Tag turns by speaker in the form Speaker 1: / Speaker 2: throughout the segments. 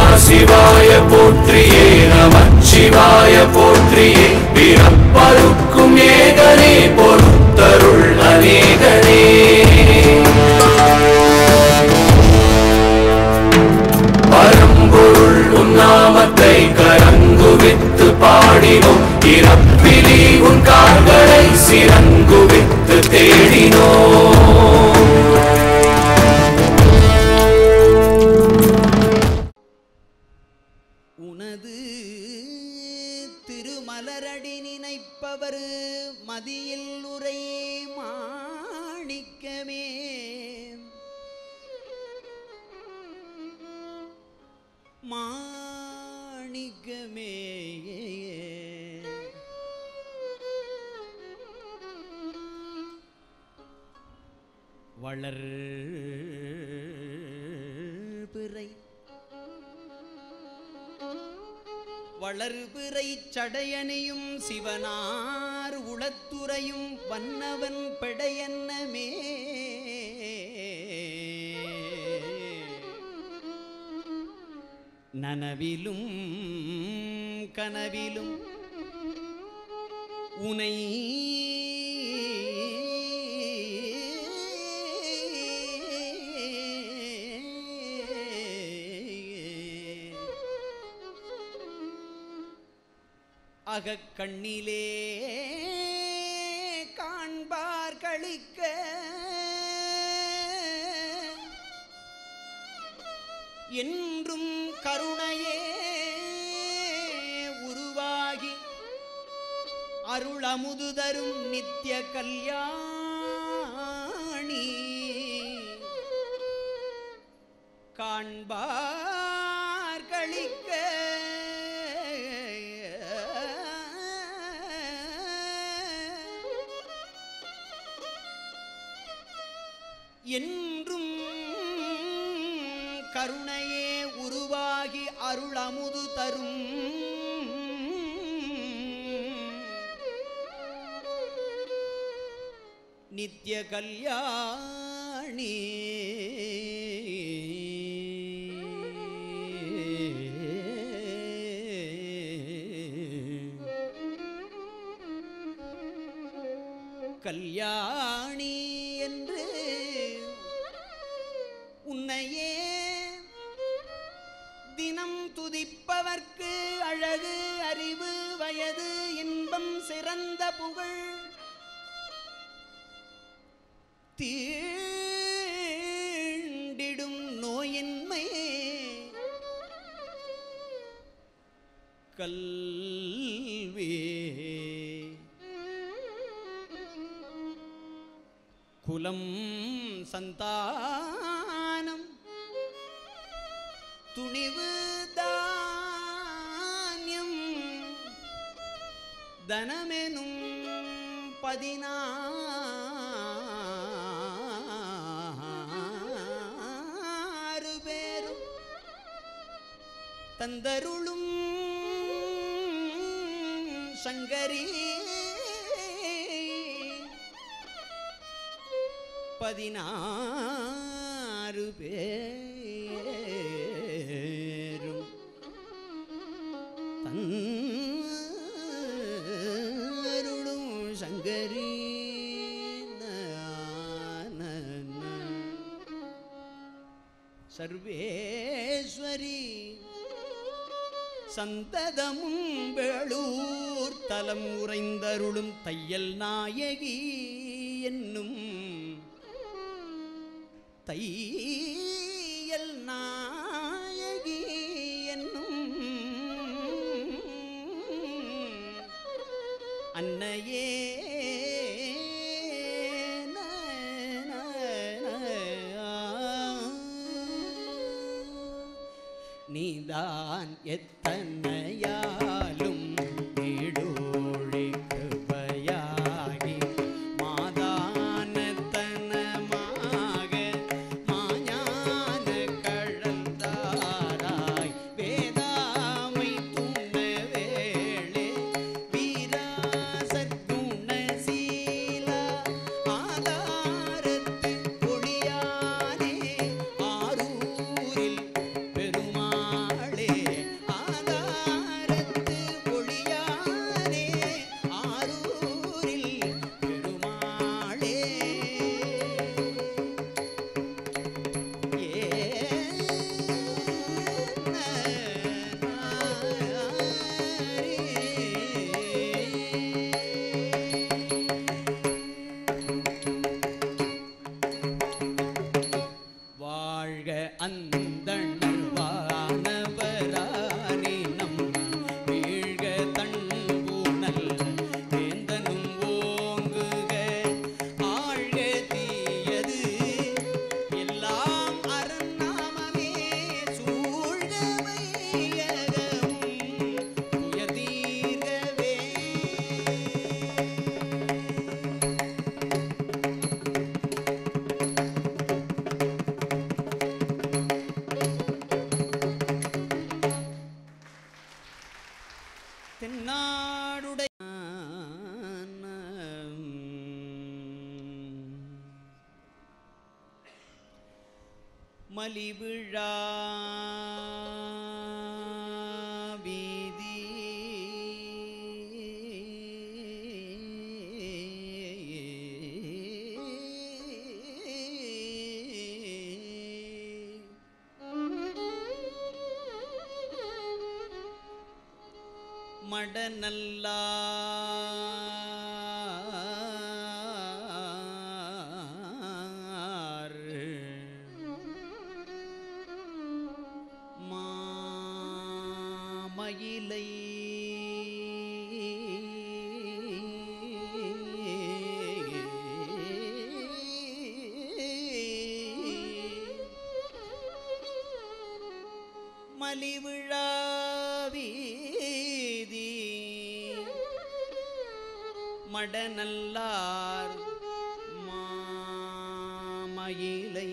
Speaker 1: சிவாய போற்றியே நமச்சிவாய போற்றியே பிறப்பருக்கும் ஏகனே பொறுத்தருள் அநேகனே பரம்பொருள் உன்னாமத்தை கரங்குவித்து பாடினோம் இறப்பிலி உன் கால்களை சிறங்குவித்து தேடினோம்
Speaker 2: உனது திருமலரடி நினைப்பவர் மதியில் உரை மாணிக்கமே மாணிக்கமே வளர் பிறை வளர்பிறை சடையணியும் சிவனார் உளத்துறையும் வண்ணவன் பெடையன்னமே நனவிலும் கனவிலும் உனை அகக்கண்ணிலே காண்பார் கழிக்க என்றும் கருணையே உருவாகி அருளமுது தரும் நித்திய கல்யாணி காண்பார் கழிக்க என்றும் கருணையே உருவாகி அருளமுது தரும் நித்திய கல்யாணி கல்யாணி என்று உன்னையே தினம் துதிப்பவர்க்கு அழகு அறிவு வயது இன்பம் சிறந்த புகழ் தீண்டிடும் நோயின்மை கல்வி குலம் சந்தானம் துணிவு தானியம் தனமெனும் பதினாறு பேரும் தந்தருளும் சங்கரி பதினாறு பேரும் தன்னருளும் சங்கரி சர்வேஸ்வரி சந்ததமும் வேளூர் தலம் உறைந்தருளும் தையல் நாயகி என்னும் தையல் நாயகி என்னும் அன்னையே ந, ந, ந, நீதான் எத்தனையாலும் வீடோழி கிருபையாகி மாதானத்தனமாக மாஞான கழந்தாராய் வேதாமை துண்ண வேளே வீராசற்குணசீலா ஆதாரத்து கொடியானே ஆரூரில் பெருமாளே மலிவிழா வீதி மடநல்லார் மாமயிலை மலிவிழா வீதி மடநல்லார் மாமயிலை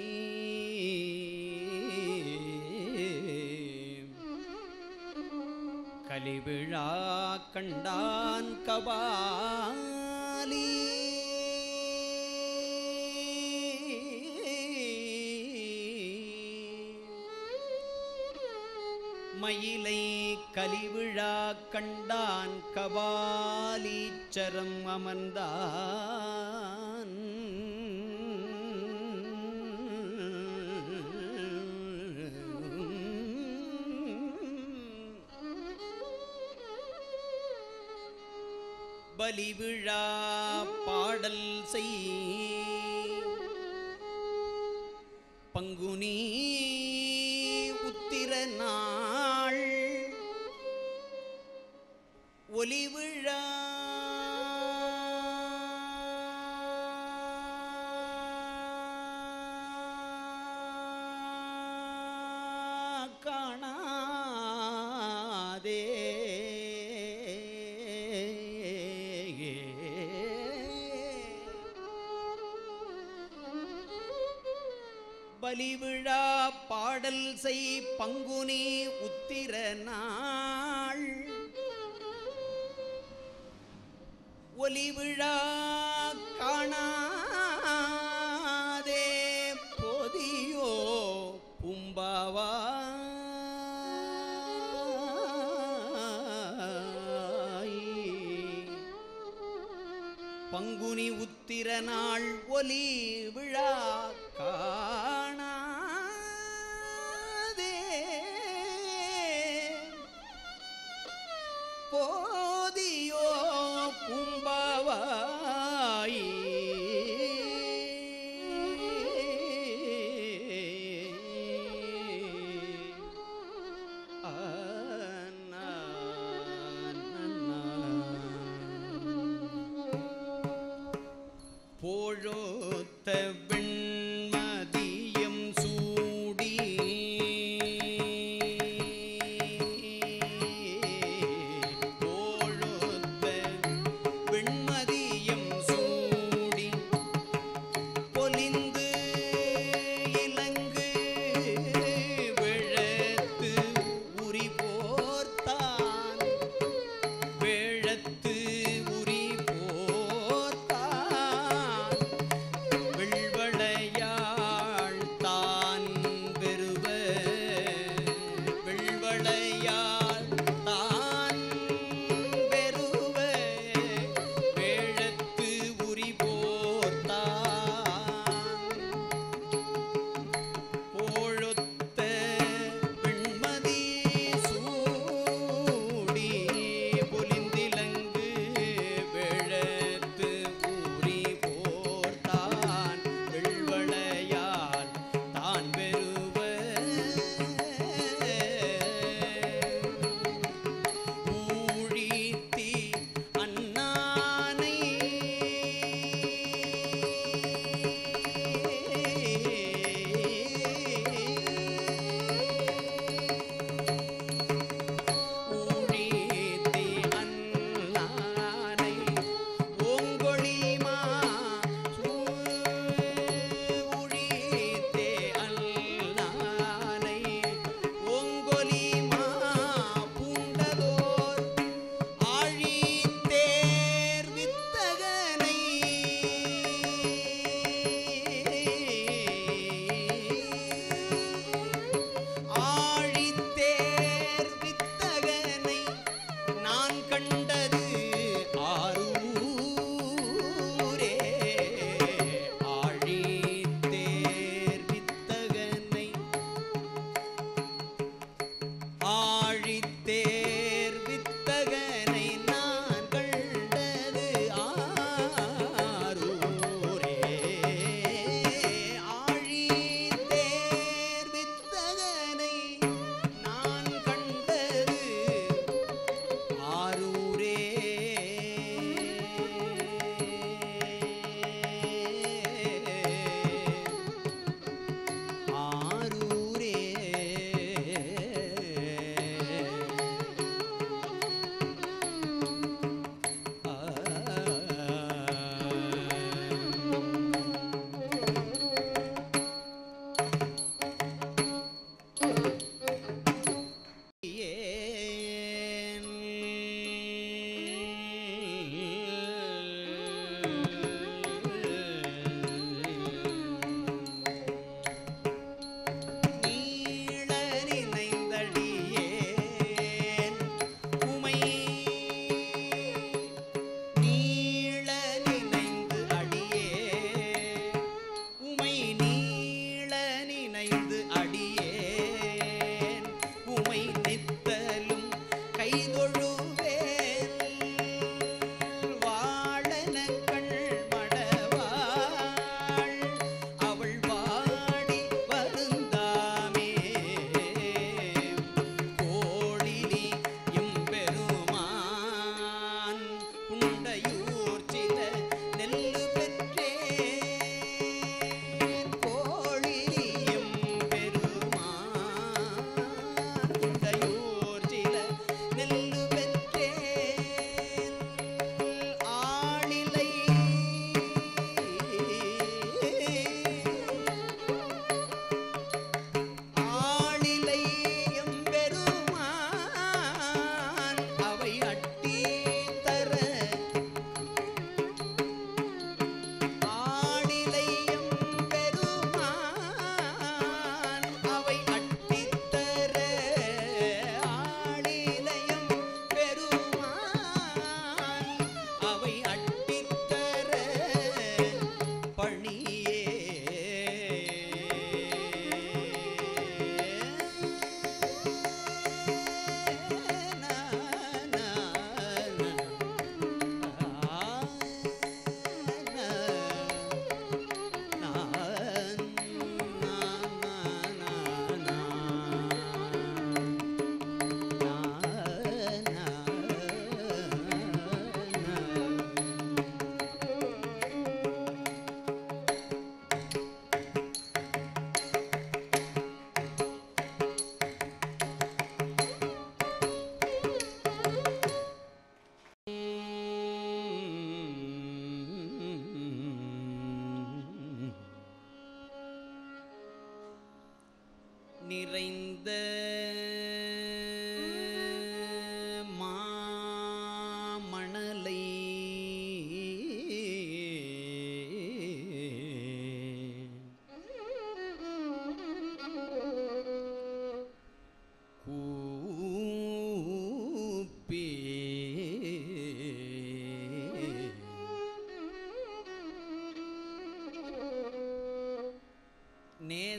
Speaker 2: கலிவிழா கண்டான் கபாலி மயிலை கலிவிழா கண்டான் கபாலீச்சரம் அமர்ந்தான் பலிவிழா பாடல் செய் பங்குனி உத்திர நாள் ஒலிவிழா காணாதே பலிவிழா பாடல் செய் பங்குனி உத்திர நாள் ஒலிவிழா காணாதே போதியோ பும்பாவாய் பங்குனி உத்திர நாள் ஒலி விழா காணாதே போதியோ கும்பவாய் போழோத்த வெண்மதியம் சூடி போழோத்த வெண்மதியம் சூடி பொலிந்து இலங்கு விழத்து உரி போர்த்தான் வேழத்து உரி போர்த்தான் வெள்வளையாள் தான் பெறுவ வெள்வளையாள் தான் பெறுவ வேழத்து உரி போர்த்தான் போழொத்த வெண்மதி சூடி பொலிந்திலங்கு வெழத்து ஊறி போர்த்தான் வெள்வளையால் தான் பெறுவ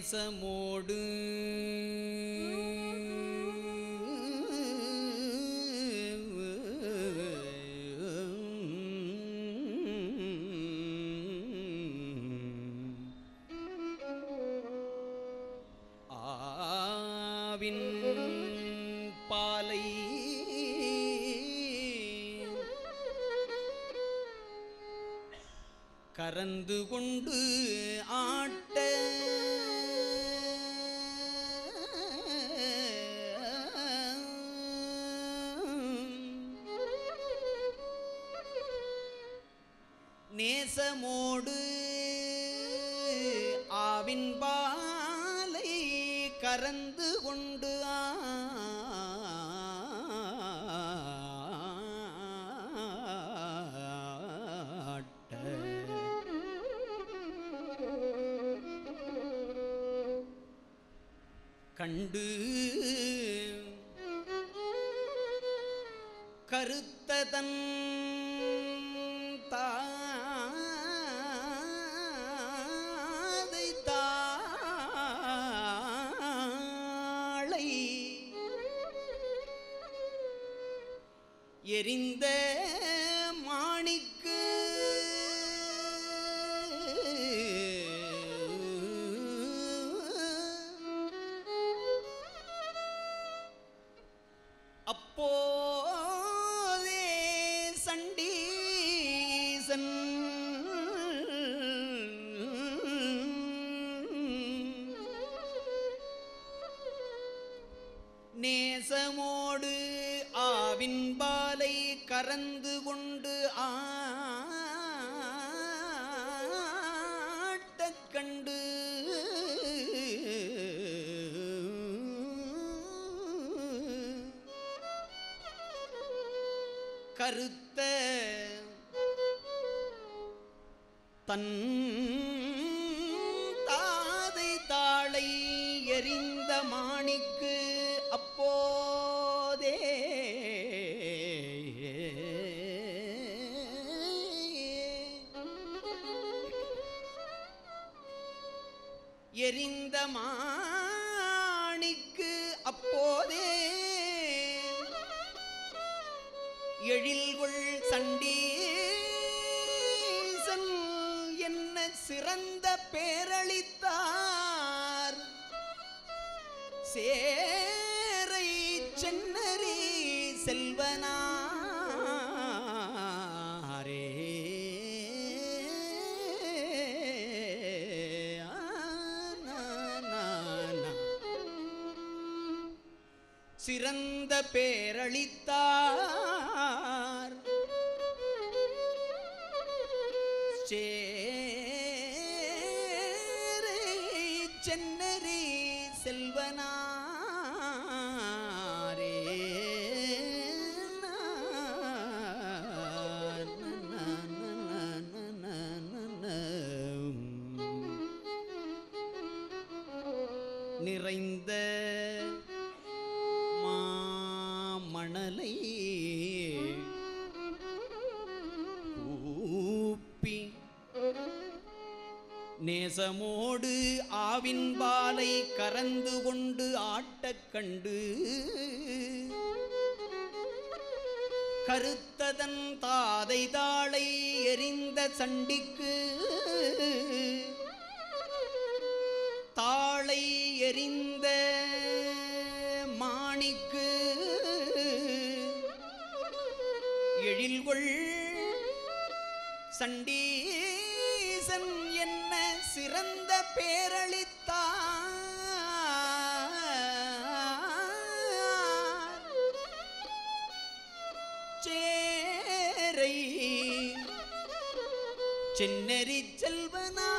Speaker 2: நேசமோடு ஆவின் பாலை கரந்து கொண்டு ஆட்ட நேசமோடு ஆவின் பாலை கரந்து கொண்டு ஆட்ட கண்டு கருத்ததன் தாதை தாளை எரிந்த மாணிக்கு அப்போதே சண்டீசன் நேசமோடு ஆவின் பாலை கறந்து கொண்டு ஆட்டக் கண்டு கருத்த தன் தாதை தாளை எரிந்த மாணிக்கு அப்போதே எரிந்த மாணிக்கு அப்போதே எழில்கொள் சண்டீசன் என்ன சிறந்த பேரளித்தார் சேரை சென்னரி செல்வனாரே சிறந்த பேரளித்தார் சேரை சென்னரி செல்வனாரே நிறைந்த மாமணலை கூப்பி நேசமோடு ஆவின் பாலை கறந்து கொண்டு ஆட்டக் கண்டு கருத்ததன் தாதை தாளை எரிந்த சண்டிக்கு தாளை எரிந்த மாணிக்கு எழில்கொள் சண்டீசன் என்ன சிறந்த பேரளித்தார் சேரை சென்னரி செல்வனாரே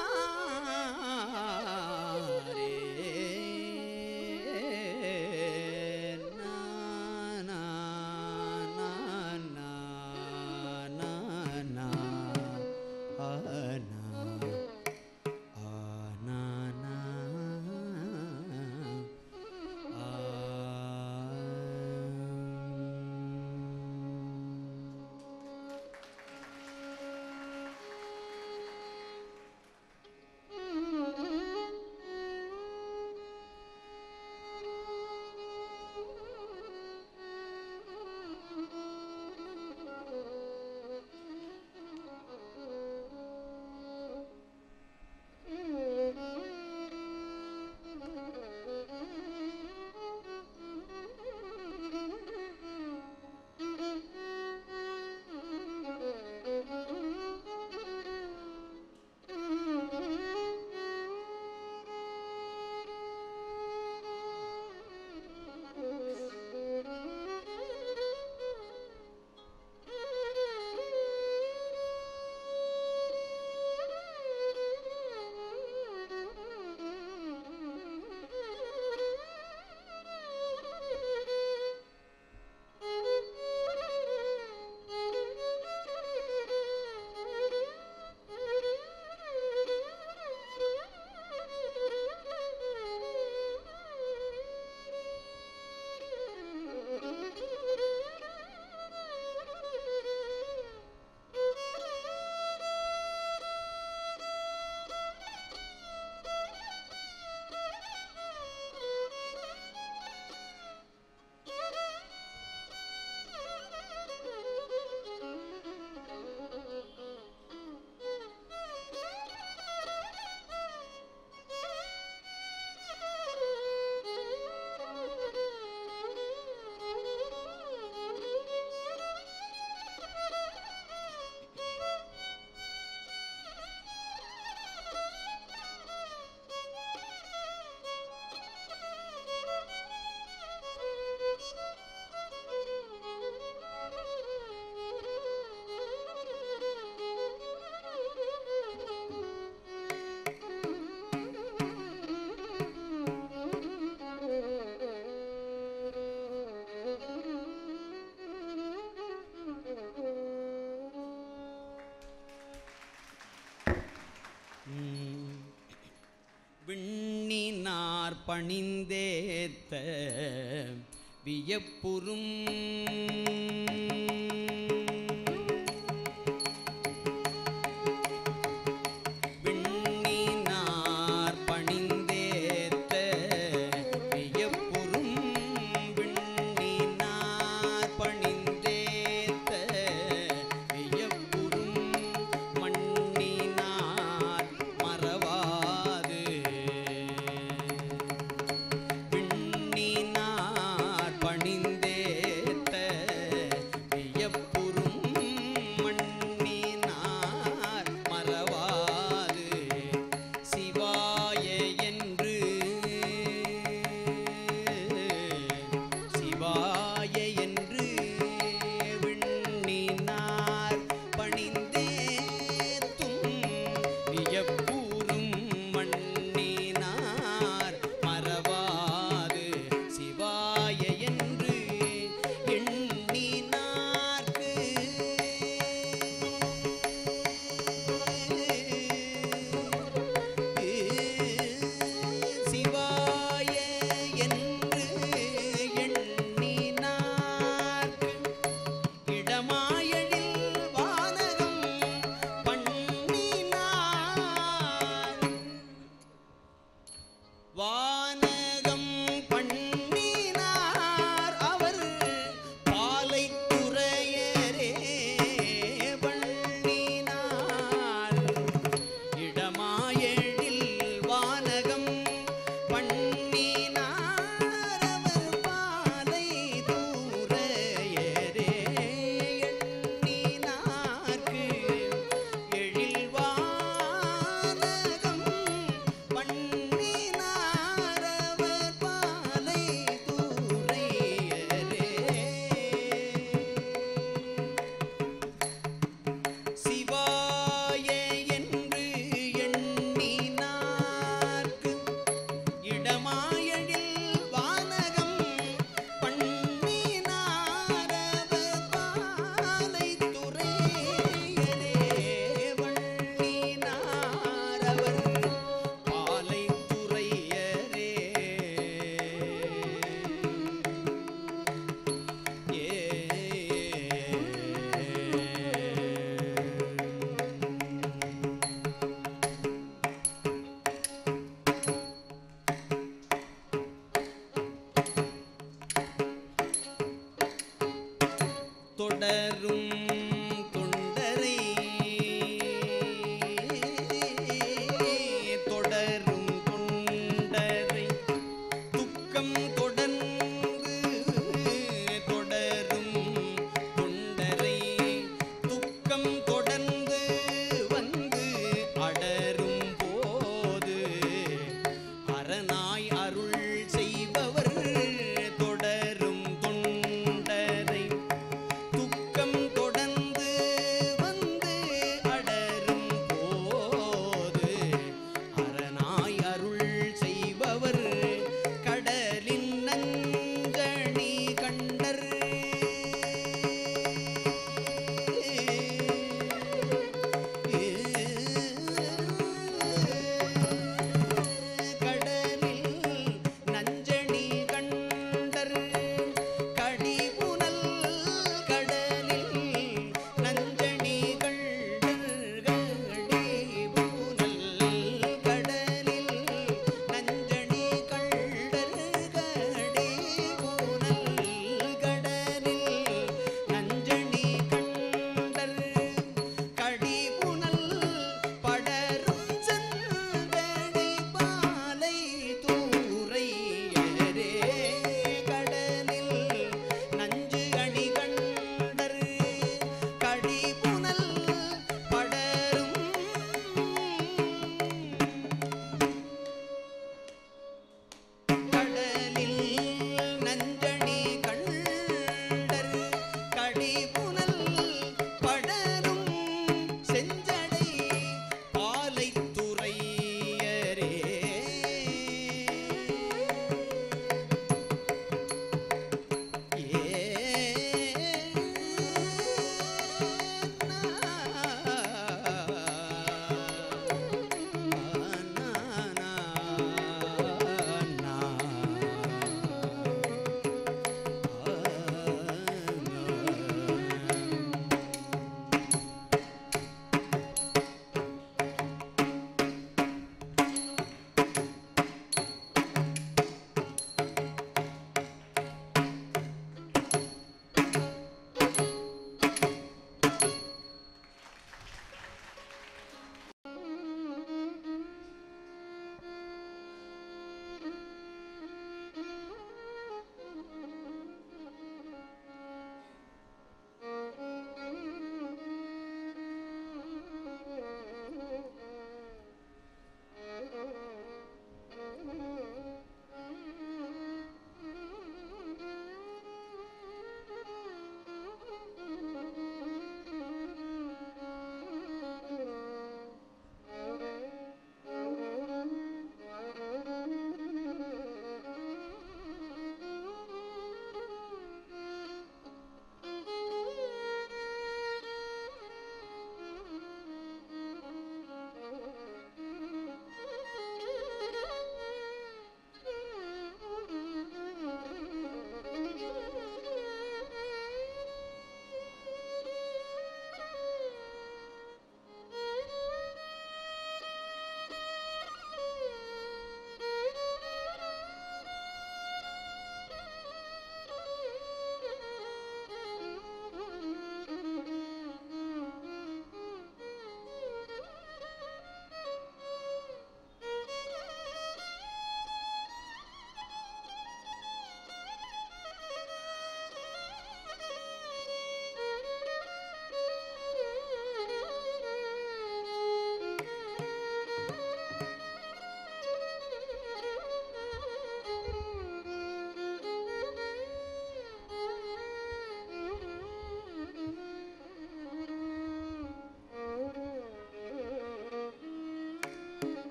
Speaker 2: நா, நா, நா, நா, நா, நா, ஆ, நா, ஆ, நா, நா, ஆ. பணிந்தேத்த வியப்புறும் விண்ணினார் பணிந்தேத்த வியப்புறும் விண்ணினார் பணிந்தேத்த வியப்புறும் மண்ணினார் மறவாது விண்ணினார் பணிந்தேத்த வியப்புறும் மண்ணினார் மறவாது சிவாய என்று சிவாய என்று விண்ணினார் பணிந்தேத்தும் வியப்பூரும் மண்ணினார் மறவாது சிவாய என்று எண்ணினார்க்கு சிவாய என்று எண்ணினார்க்கு இடமாயழில் வானகம் பண்ணினார் வானகம் பண்ணினார் அவர் பாலை துறையரே பண்ணினார் இடமாயழில் வானகம் பண்ணினார் அவர் பாலை தூரையரே எண்ணினார்க்கு எழில் வானகம் பண்ணினார் அவர் பாலை தூரையரே சிவாய என்று எண்ணினார்க்கு இடமாயழில் வானகம் பண்ணினாரவர் பாலை துறையரே வண்ணினாரவர் பாலை துறையரே தொடரும் தொண்டரை தொடரும் தொண்டரை துக்கம் தொடர்ந்து தொடரும் தொண்டரை துக்கம் தொடர்ந்து வந்து அடரும் போது அரணாய் அருள் செய்பவர் தொடரும் தொண்டரை துக்கம் தொ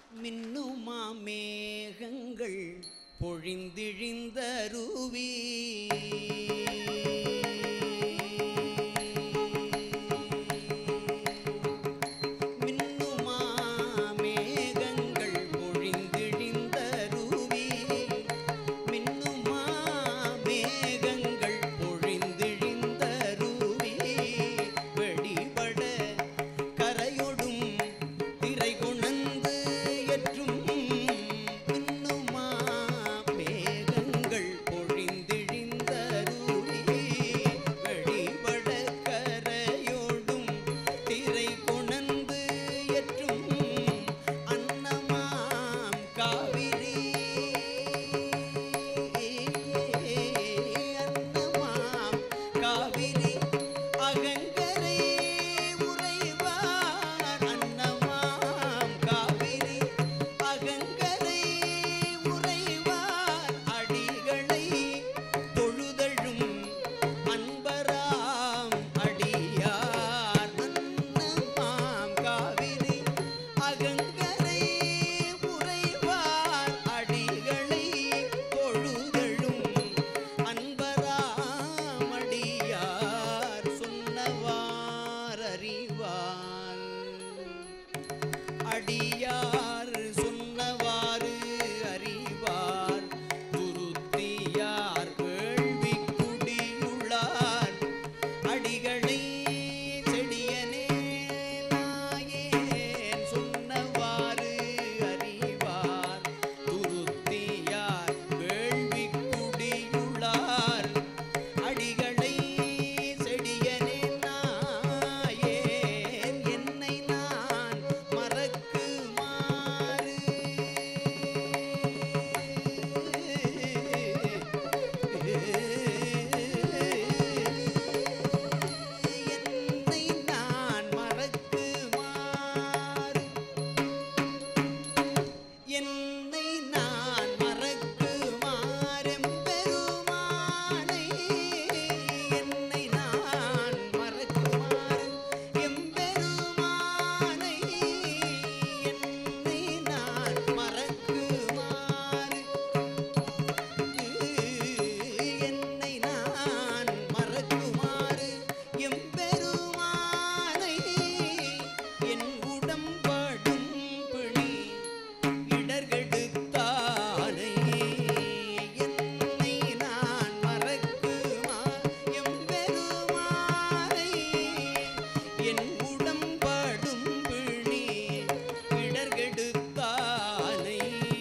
Speaker 2: மின்னுமா மேகங்கள் பொழிந்திழிந்தருவி மின்னுமா மேகங்கள் பொழிந்திழிந்தருவி மின்னுமா மேகங்கள் பொழிந்திழிந்தருவி வெடிபட கரையொடும் திரை கொணந்து எற்றும் மின்னுமா மேகங்கள் பொழிந்திழிந்தருவி வெடிபட கரையோடும் திரை கொணந்து எற்றும் அன்னமாம் காவிரி அன்னமாம் காவிரி அகங்கரை உறைவார் அன்னமாம் காவிரி அகங்கரை உறைவார் அடிகளை தொழுதழும் அன்பராம் அடியார் அன்னமாம் காவிரி அகங்கரை உறைவார் அடிகளை தொழுதழும் அன்பராம் அடியார் சொன்னவார் அறிவார் அடியார் சொன்னவாறு அறிவார் துருத்தியார் வேள்வி குடியுள்ளார் அடிகளை செடியனே நாயேன் சொன்னவாறு அறிவார் துருத்தியார் வேள்வி குடியுள்ளார் அடிகளை செடியனே நாயேன் என்னை நான் மறக்குமாறு என்னை நான் மறக்குமாறு என்னை நான் மறக்குமாறெம்பெருமானை என்னை நான் மறக்குமாறு எம்பெருமானை என்னை நான் மறக்குமாறு என்னை நான் மறக்குமாறு எம்பெருமானை என் உடம்படும் பிணி இடர்கெடுத்தானை என்னை நான் மறக்குமா எம்பெருமானை என் உடம்படும் பிணி இடர்கெடுத்தானை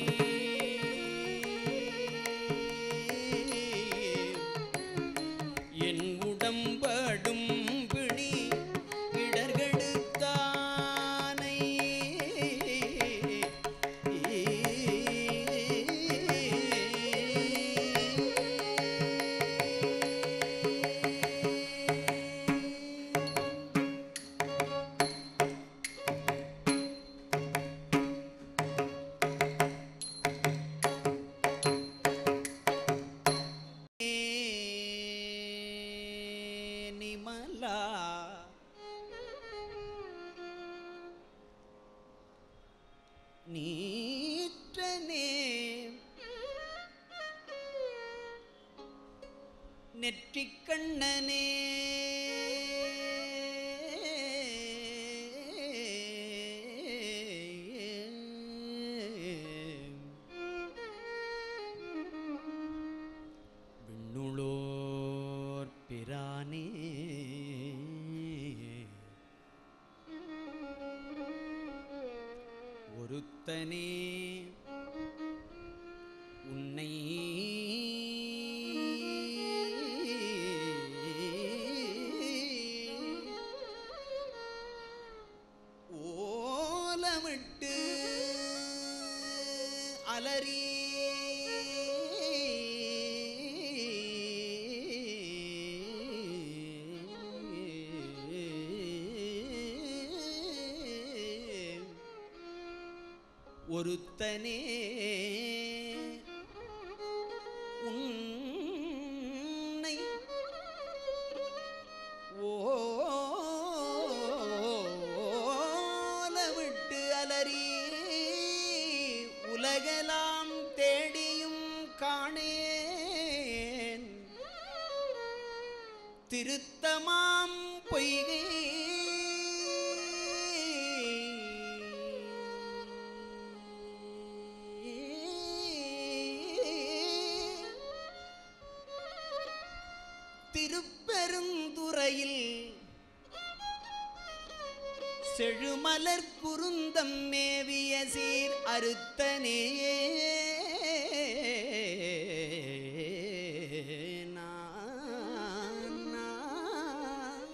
Speaker 2: என் உடம்படும் பிணி இடர்கெடுத்தானை நிமலா நீற்றனே நெற்றிக் கண்ணனே விண்ணுளோர் பிரானே ஒருத்தனே உன்னை ஓலமிட்டு அலறி ஒருத்தனே உன்னை ஓல விட்டு அலறி உலகெல்லாம் தேடியும் காணேன் திருத்தமாம் பொய்கை திருப்பெருந்துறையில் செழுமலர் குருந்தம் மேவிய சீர் அறுத்தனே நான், நான்.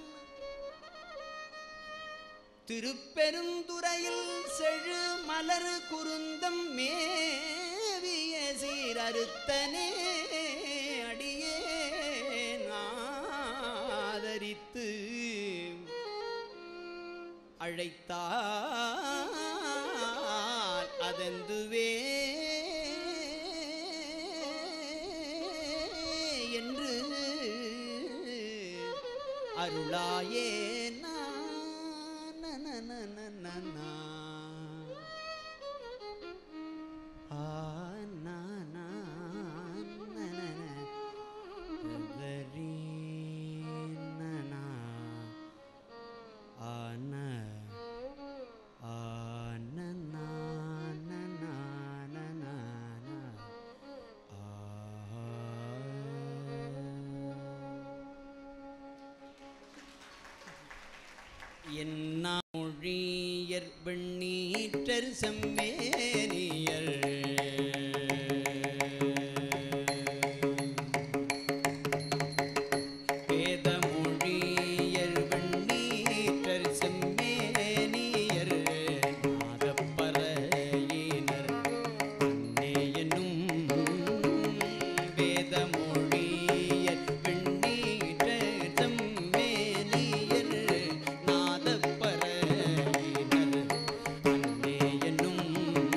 Speaker 2: திருப்பெருந்துறையில் செழு மலர் குருந்தம் மேவிய சீர் அறுத்தனே அடியே ஆதரித்து அழைத்தால் அதெந்துவே என்று அருளாயே நான் நனனனனனா. ஆ, நா, நா, நனன. கரி, நனா. ஆன ஆனனா நனா நனா ஆ என்ன மொழியர் வெண்ணீற்றர் செம்மேனியர் வேத மொழியர் வெண்ணீற்றர் செம்மேனியர் நாதப்பறையினர் அன்னே என்னும் வேத மொழியர் வெண்ணீற்றர் செம்மேனியர் நாதப்பறையினர் அன்னே என்னும்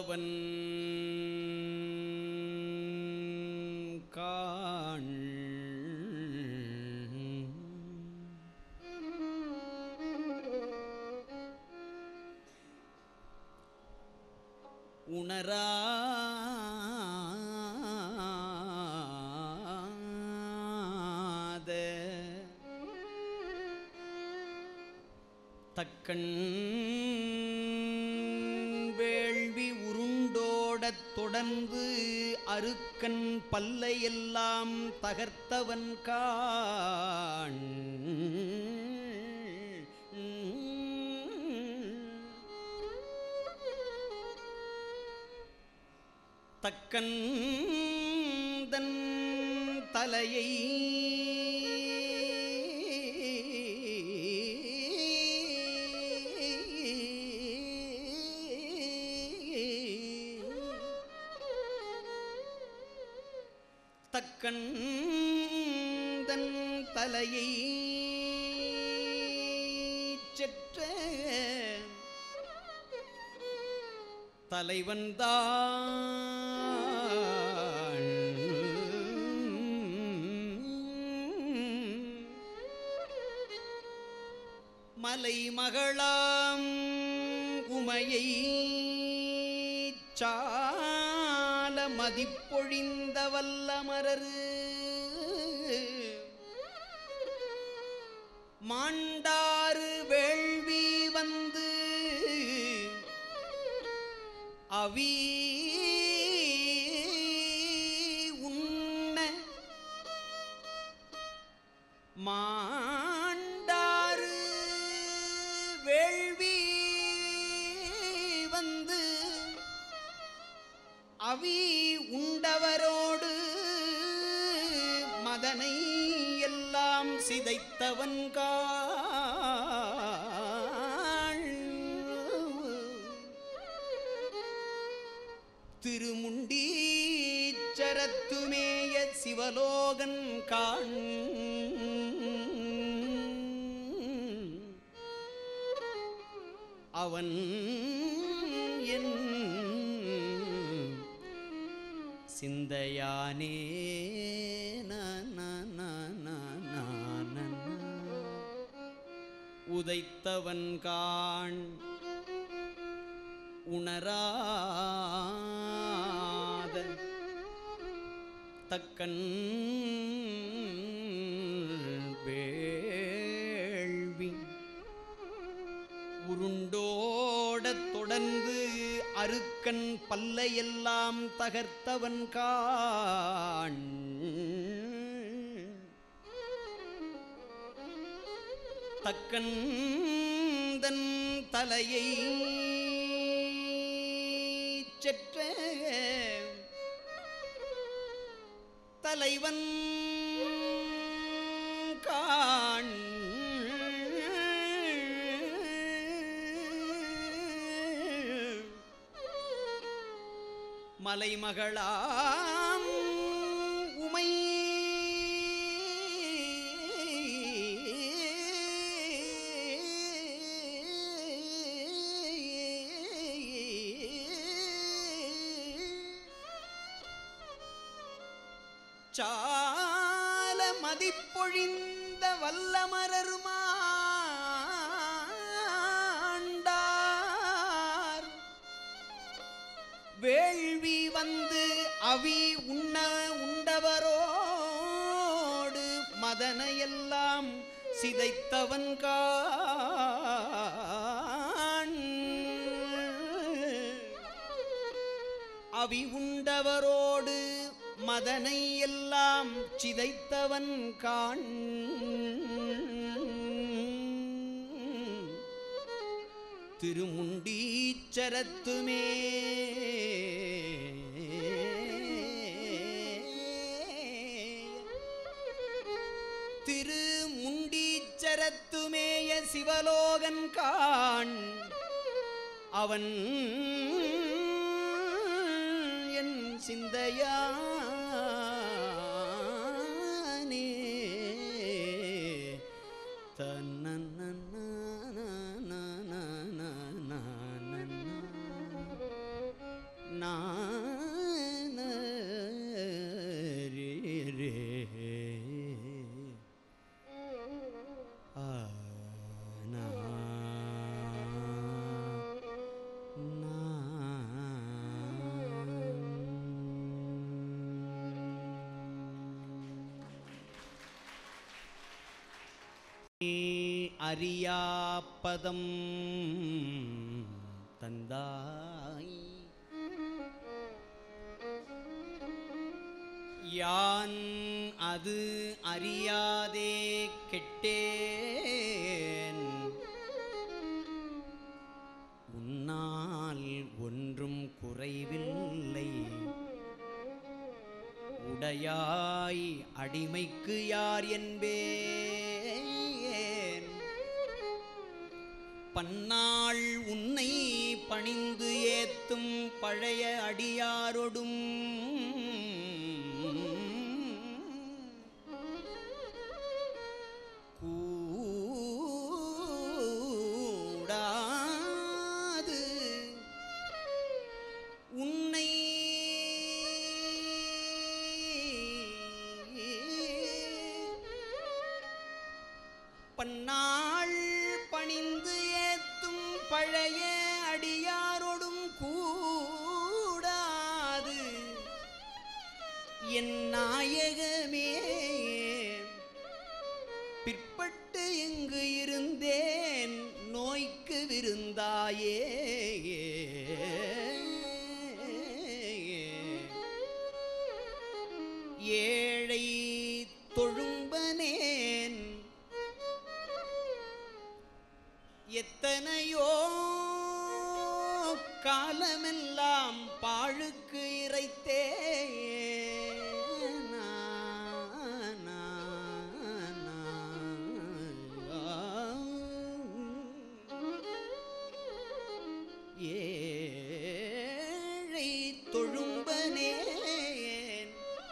Speaker 2: தகர்த்தவன் காண் உணராத தக்கண் வேள்வி உருண்டோடத் தொடர்ந்து அருக்கன் பல்லையெல்லாம் தகர்த்தவன் காண் தக்கன் தன் தலையை தக்கன் தன் தலையை செற்ற தலைவன் மலை மகளாம் உமையை சால மதிப்பொழிந்த வல்லமரரு மாண்டாறு வேள்வி வந்து அவி உண்ண மாண்டாறு வேள்வி வந்து அவி உண்டவரோடு மதனை எல்லாம் சிதைத்தவன் திருமுண்டீச்சரத்துமேய சிவலோகன் காண் அவன் என் சிந்தையானே நன நன நன உதைத்தவன் காண் உணராத தக்கன் வேள்வி உருண்டோடத் தொடர்ந்து அருக்கன் பல்லையெல்லாம் தகர்த்தவன் காண் தக்கன் தன் தலையை செற்ற தலைவன் காண் மலைமகளாம் உமை சால மதிப்பொழிந்த வல்லமரருமாண்டார் வேள்வி வந்து அவி உண்ண உண்டவரோடு மதனையெல்லாம் சிதைத்தவன் காண் அவி உண்டவரோடு மதனை எல்லாம் சிதைத்தவன் காண் திருமுண்டீச்சரத்துமே திருமுண்டீச்சரத்துமேய சிவலோகன் காண் அவன் என் சிந்தையானே தன்னன்னா நான ரே ரே ஆ நா அறியாப்பதம் தந்தாய் யான் அது அறியாதே கெட்டேன் உன்னால் ஒன்றும் குறைவில்லை உடையாய் அடிமைக்கு யார் என்பேன் பன்னாள் உன்னை பணிந்து ஏத்தும் பழைய அடியாரொடும் கூடாது உன்னை பன்னாள் பணிந்து ஏத்தும் பழைய அடியாரோடும் கூடாது என் நாயகமே பிற்பட்டு எங்கு இருந்தேன் நோய்க்கு விருந்தாயே ஏழை தொழும்பனேன் எத்தனையோ காலமெல்லாம் பாழுக்கு இறைத்தே ஏழை தொழும்பனேன்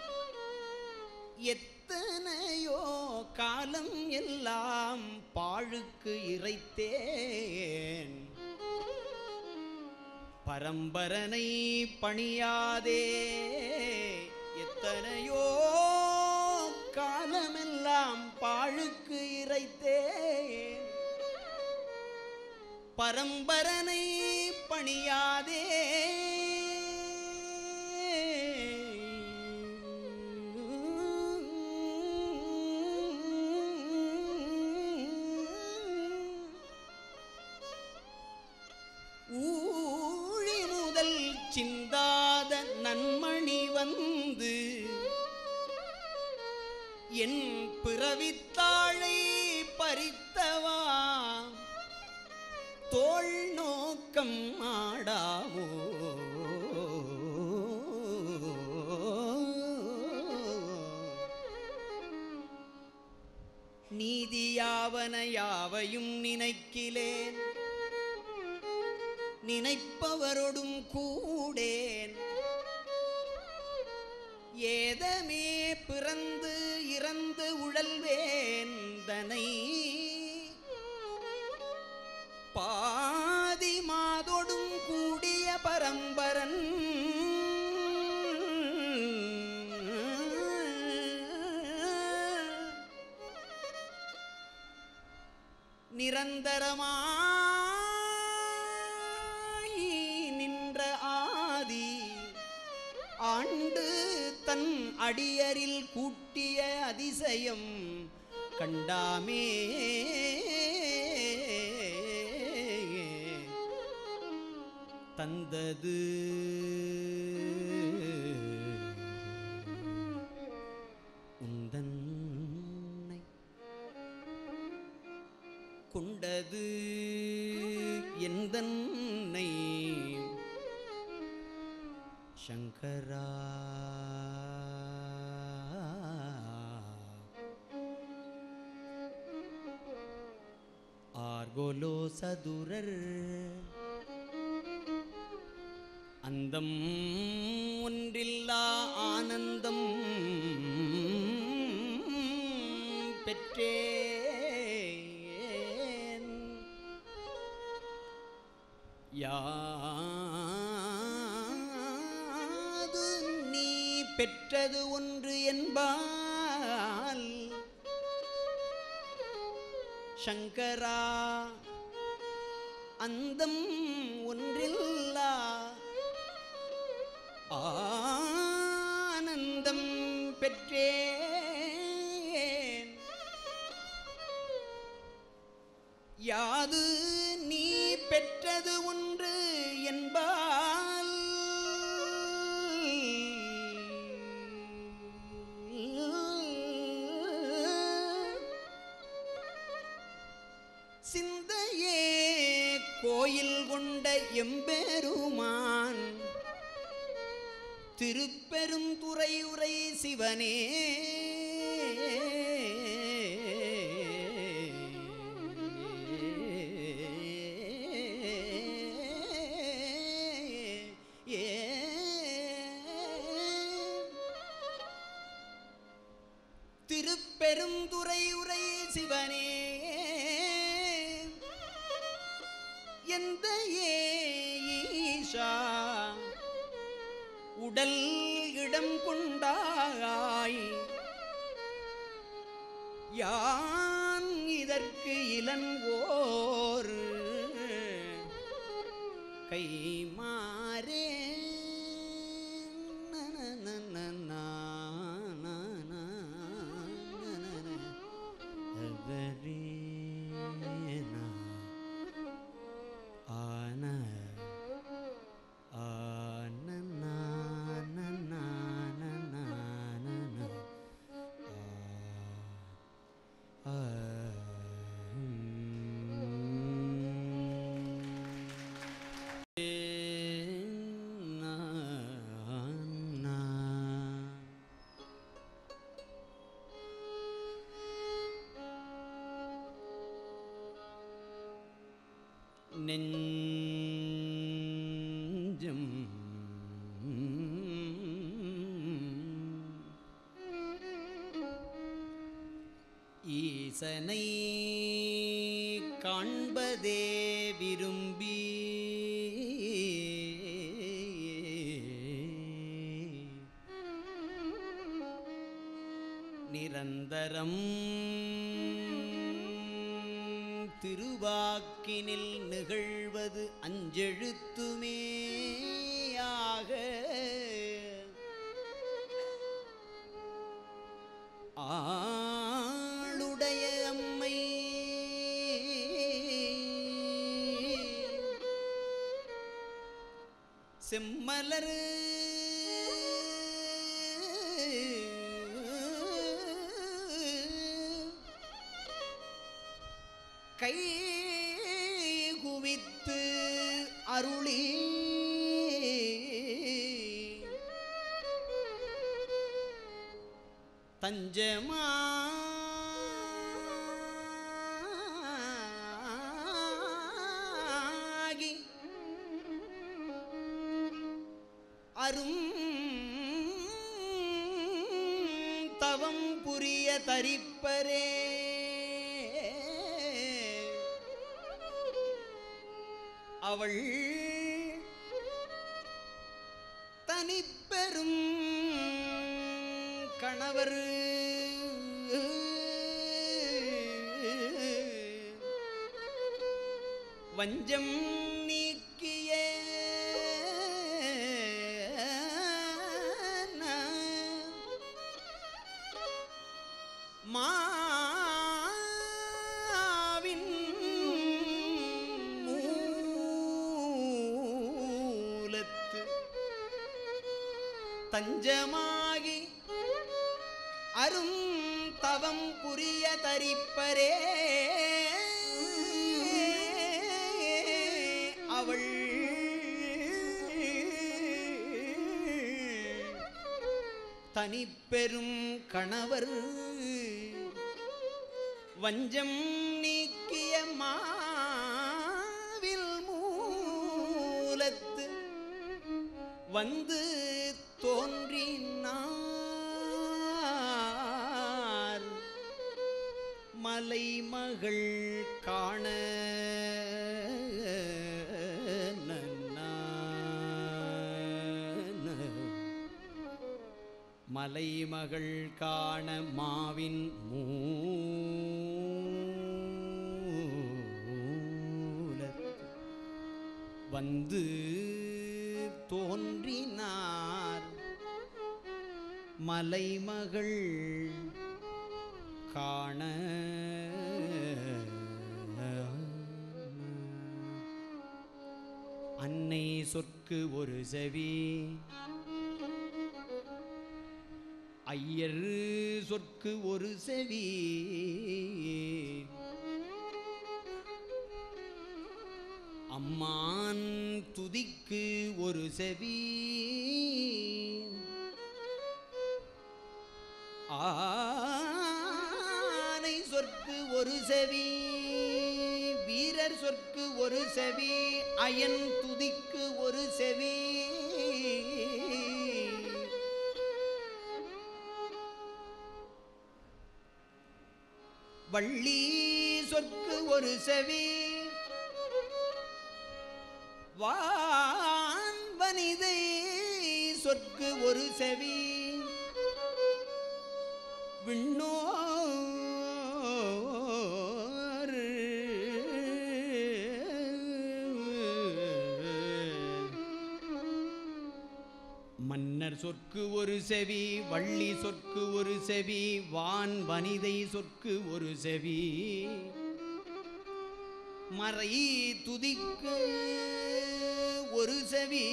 Speaker 2: எத்தனையோ காலம் எல்லாம் பாழுக்கு இறைத்தேன் பரம்பரனை பணியாதே எத்தனையோ காலமெல்லாம் பாழுக்கு இறைத்தேன் பரம்பரனை பணியாதே ஊழி முதல் சிந்தாத நன்மணி வந்து என் பிறவித்தாழை பறித்தவா தோள் நோக்கம் ஆடாமோ நீதியாவன யாவையும் நினைக்கிலேன் நினைப்பவரொடும் கூடேன் ஏதமே பிறந்து இறந்து உழல்வேந்தனை பாதி மாதொடும் கூடிய பரம்பரன் நிரந்தரமாய் நின்ற ஆதி ஆண்டு தன் அடியரில் கூட்டிய அதிசயம் கண்டாமே தந்தது உந்தன்னை கொண்டது எந்தன்னை சங்கரா ஆர்கோலோ சதுரர் அந்தம் ஒன்றில்லா ஆனந்தம் பெற்றேன் பெற்றது ஒன்று என்பால் சங்கரா அந்தம் ஒன்றில்லா ஆனந்தம் பெற்றேன் யாது நீ பெற்றது ஒன்று என்பால் சிந்தையே கோயில் கொண்ட எம்பெருமான் திருப்பெருந்துறை உரை சிவனே திருப்பெருந்துறை உரை சிவனே எந்த ஈஷா உடல் இடம் கொண்டாய் யான் இதற்கு இளங்கோர் கைமாறே ஆன நெஞ்சம் ஈசனை காண்பதே விரும்பி நிரந்தரம் திருவாக்கினில் நிகழ்வது அஞ்செழுத்துமேயாக ஆளுடைய அம்மை செம்மலர் கை குவித்து அருளி தஞ்சமா அரும் தவம் புரிய தரிப்பரே அவள் தனிப்பெரும் கணவர் வஞ்சம் நீக்கிய மாவின் மூலத்து தஞ்சமாகி அரும் தவம் புரிய தரிப்பரே அவள் தனிப்பெரும் கணவர் வஞ்சம் நீக்கிய மாவில் மூலத்து வந்து தோன்றினார் மலைமகள் காண நன்னா மலைமகள் காண மாவின் மூலத்து வந்து தோன்றினார் மலைமகள் காண அன்னை சொற்கு ஒரு செவி ஐயர் சொற்கு ஒரு செவி அம்மான் துதிக்கு ஒரு செவி ஆனை சொற்கு ஒரு செவி வீரர் சொற்கு ஒரு செவி அயன் துதிக்கு ஒரு செவி வள்ளி சொற்கு ஒரு செவி வான் வனிதை சொற்கு ஒரு செவி விண்ணோர் மன்னர் சொற்கு ஒரு செவி வள்ளி சொற்கு ஒரு செவி வான் வனிதை சொற்கு ஒரு செவி மறை துதிக்கு ஒரு செவி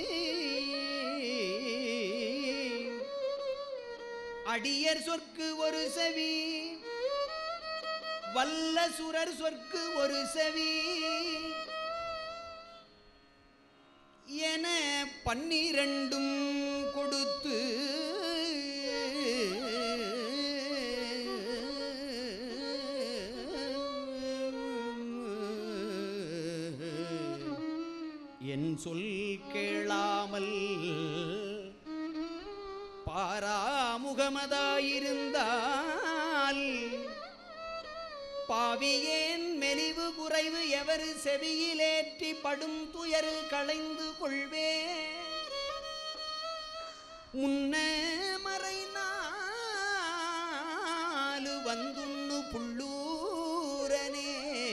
Speaker 2: அடியர் சொற்கு ஒரு செவி வல்ல சுரர் சொற்கு ஒரு செவி என பன்னிரண்டும் கொடுத்து என் சொல் கேளாமல் பாராமுகமதாயிருந்தால் பாவியேன் மெலிவு குறைவு எவரு செவியிலேற்றி படும் துயரு களைந்து கொள்வே முன்ன மறை நாலு வந்துண்ணு புள்ளூரனே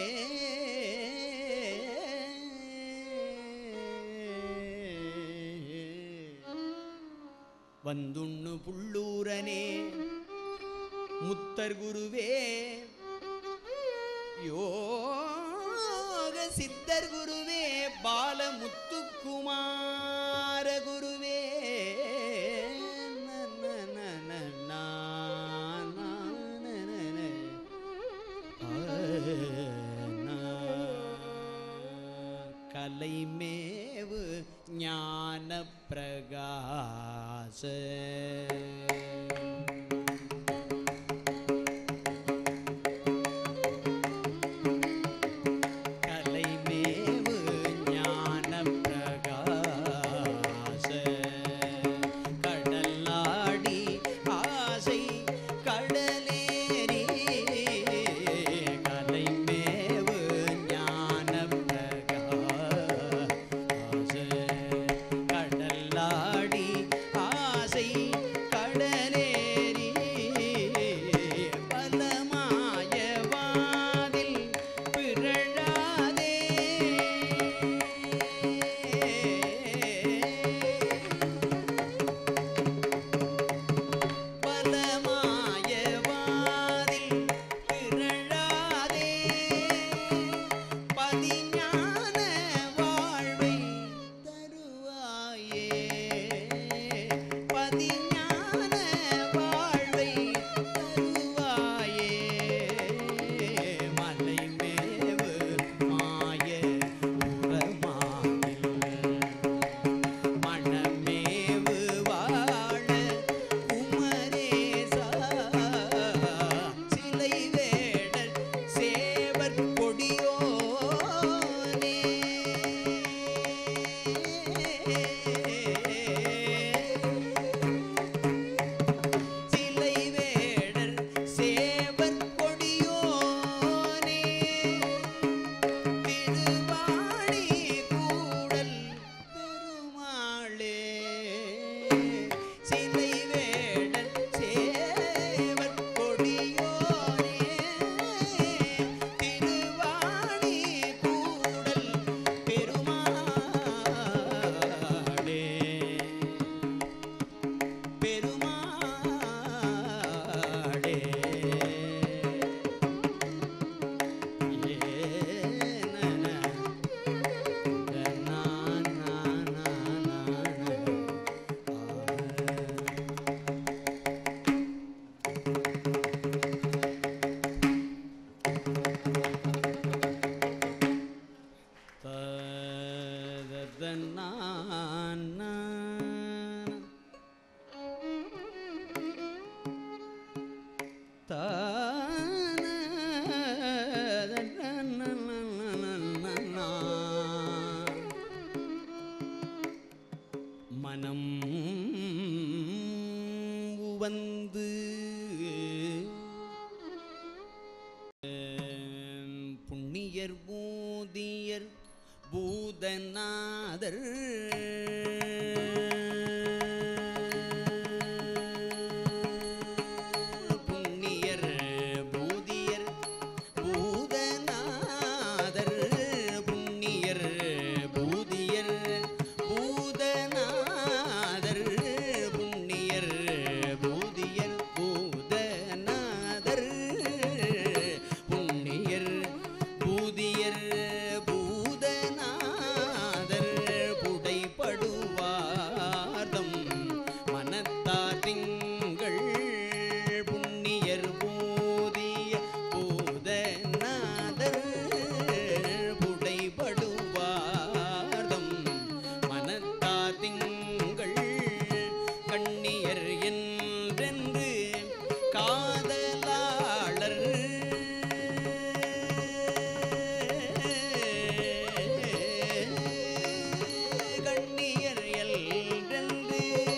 Speaker 2: வந்துண்ணு புள்ளூரனே முத்தர் குருவே யோக சித்தர் குருவே பாலமுத்துக்குமார குருவே ந, ந, ந, ந, நா, நா, ந, ந, ந. ஆ, நா. கலைமேவு ஞான பிரகாச கலைமேவு ஞான பிரகாச கடலாடி ஆசை கடலேறி கலைமேவு ஞான பிரகாச கடலாடி ஆசை கட உவந்து புண்ணியர் பூதியர் பூதநாதர் புண்ணியர் பூதியர் பூதநாதர் புண்ணியர் பூதியர் பூதநாதர் புண்ணியர் பூதியர் பூதநாதர் புண்ணியர் பூதியர் பூதநாதர் புடைப்படுவார்தம் மனத்தார் திங்கள் புண்ணியர் பூதிய பூதநாதர் புடைப்படுவார்தம் மனத்தார் திங்கள் கண்ணியர் என்றென்று காதலாளர் கண்ணியர் என்றென்று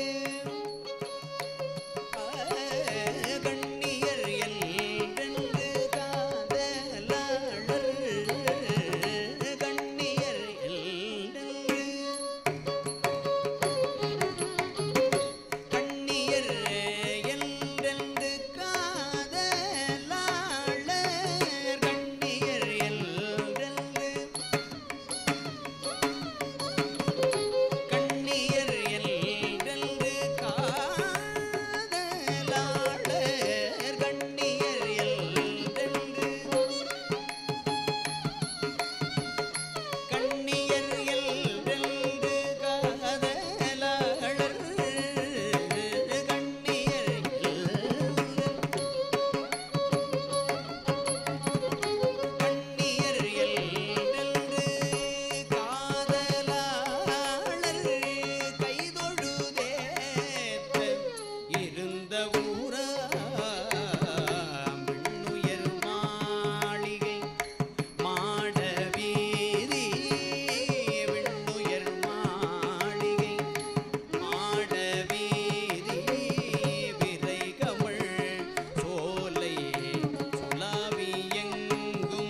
Speaker 2: கண்ணியர் என்றென்று காதலாளர் கண்ணியர் என்றென்று கண்ணியர் என்றென்று காதலாளர் கண்ணியர் என்றென்று கண்ணியர் என்றென்று காதலாளர் கண்ணியர் என்றென்று கண்ணியர் என்றென்று காதலாளர் கண்ணியர் கண்ணியர் என்றென்று காதலாளர் கைதொழுதேத்த இருந்த ஊராமின்னுயர் மாளிகை மாட வீதி விண்ணுயர் மாளிகை மாட வீதி விரை கமழ் சோலை சுலாவி எங்கும்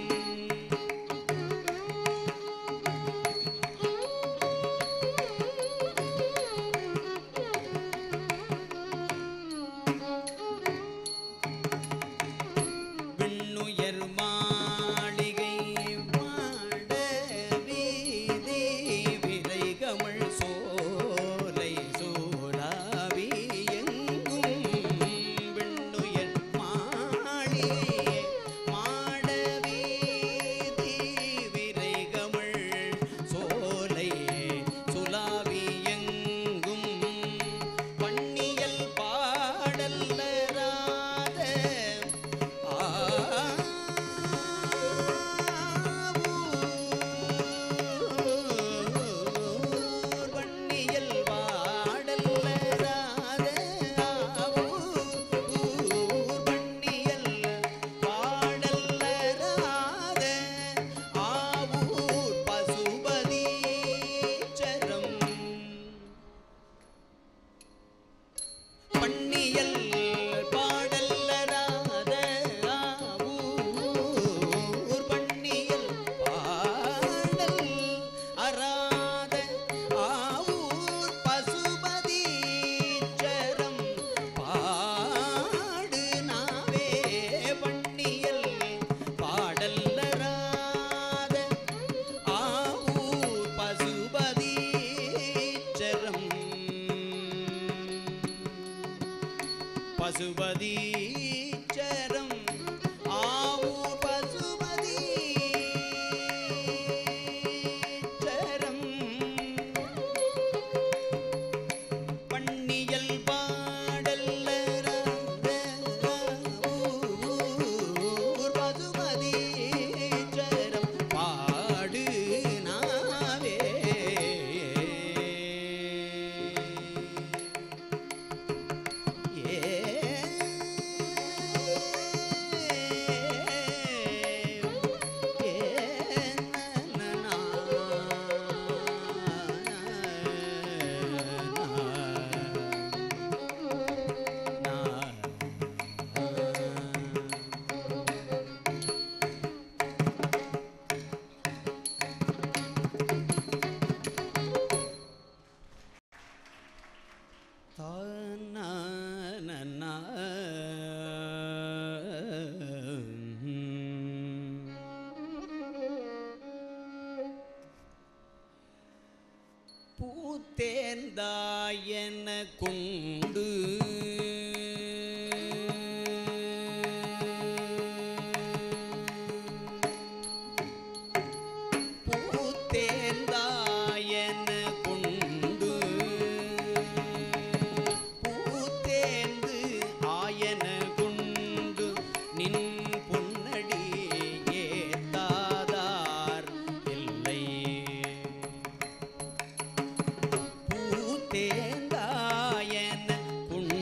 Speaker 2: விண்ணுயர் மாளிகை மாட வீதி விரை கமழ் சோலை சோலாவி எங்கும் விண்ணுயர் மாளிகை மாட வீதி விரை கமழ் சோலை சுலாவி எங்கும் வன்னியல் பாடல்லராத வன்னியல் பாடல்லராத வன்னியல் பாடல்லராத ஆவூர் பசுபதி சரம் பண்ணியல் பாடல்லராத ஆவூர் பண்ணியல் பாடல் அராத ஆவூர் பசுபதி சரம் பாடு நாவே பண்ணியல் பாடல்லராத ஆவூர் பசுபதி சரம் பசுபதி சரம் ஆவூர் பசுபதி சரம் பண்ணியல் பாடல்லராத ஆவூர் பசுபதி சரம் பாடு நாவே ஏ தானா பூத்தேந்தாயன கொண்டு பூத்தேந்தாயன கொண்டு பூத்தேந்து ஆயன கொண்டு நின் பொன்னடி ஏத்தாதார் இல்லை பூத்தேந்தாயன கொண்டு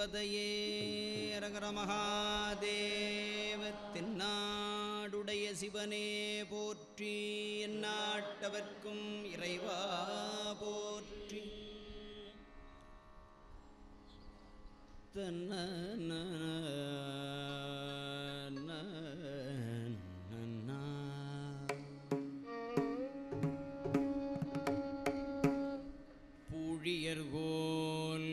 Speaker 2: பதையே அரகர மகாதேவத்தின் நாடுடைய சிவனே போற்றி எந்நாட்டவர்க்கும் இறைவா போற்றி தன்ன புழியர்கோல்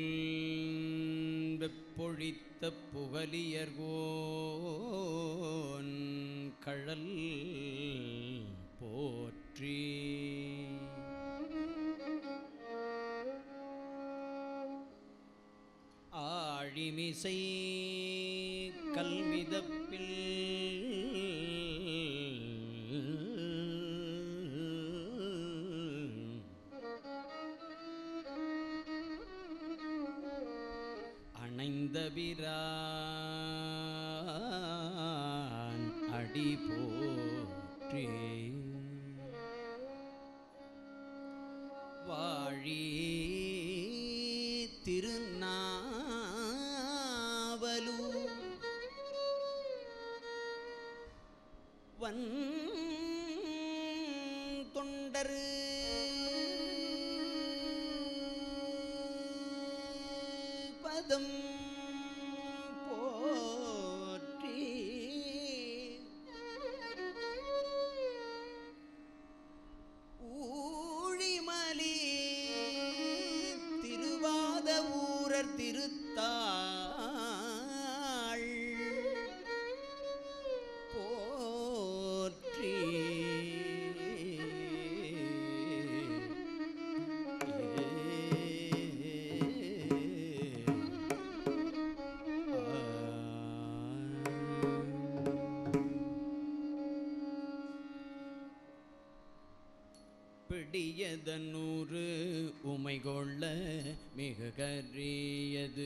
Speaker 2: வெப்பொழித்த புகலியர்கோன் கழல் போற்றி ஆழிமிசை கல்விதப்பில் அணைந்த பிரான் அடி போற்றி வாழி திருநாவலூர் வன் தொண்டரு பதம் போற்றி ஊழிமலி திருவாத ஊரர் திருத்தாள் போற்றி பிடியதன்னூறு உமை கொள்ள மிக கரியது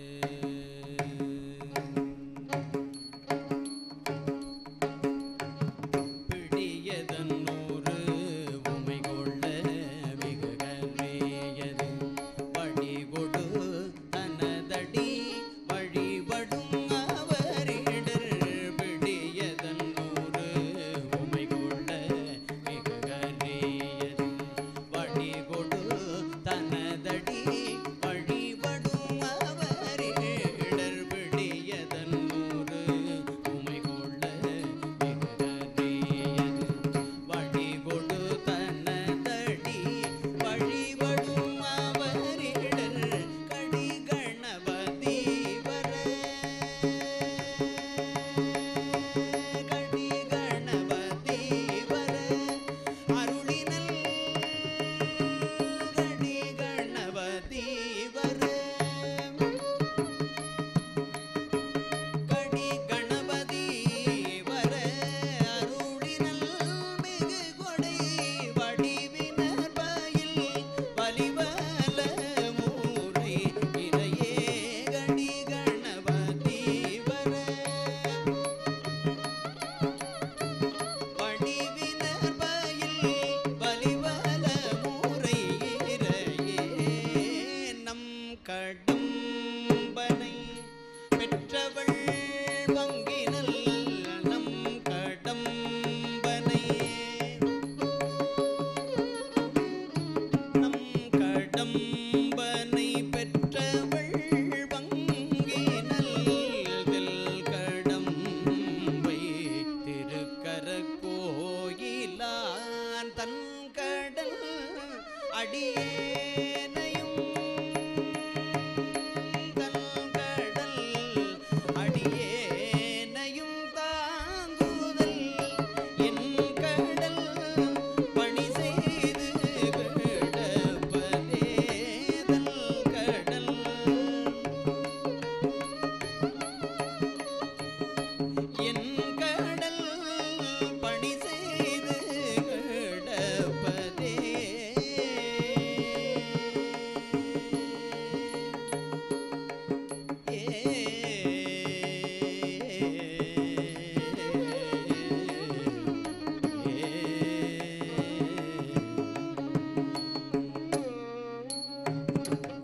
Speaker 2: பிடியதன்னூறு உமை கொள்ள மிக கரியது வழிகொடு தனதடி வழிபடும் அவரிடர் பிடியதன்னூறு உமை கொள்ள மிக கரியது வழிகொடு தனதடி வழிபடும் அவரிடர் பிடியதன்னூறு உமை கொள்ள மிக கரியது வழிகொடு தனதடி வழிபடும் அவரிடர் கடி கணபதி வர கடி கணபதி வர அருளினல் கடி கணபதி வர கடி கணபதி வர அருளினல் மிகு கொடை வடிவினர் பயில் வலிவல மூரை இறையே கடி கணபதி வர வடிவினர் பயில் வலிவல மூரை இறையே நம் கடம்பனை பெற்றவள் பங்கினல் நம் கடம்பனை நம் கடம்பனை பெற்றவள் பங்கினல் தில் கடம்பை திருக்கர கோயிலான் தன் கடல் அடியேனையும் தன் கடல் அடியேனையும் தாங்குதல் என் கடல் பணி செய்து கிடப்பதே தன் கடல் என் கடல் பணி செய்து கிடப்பதே ஏ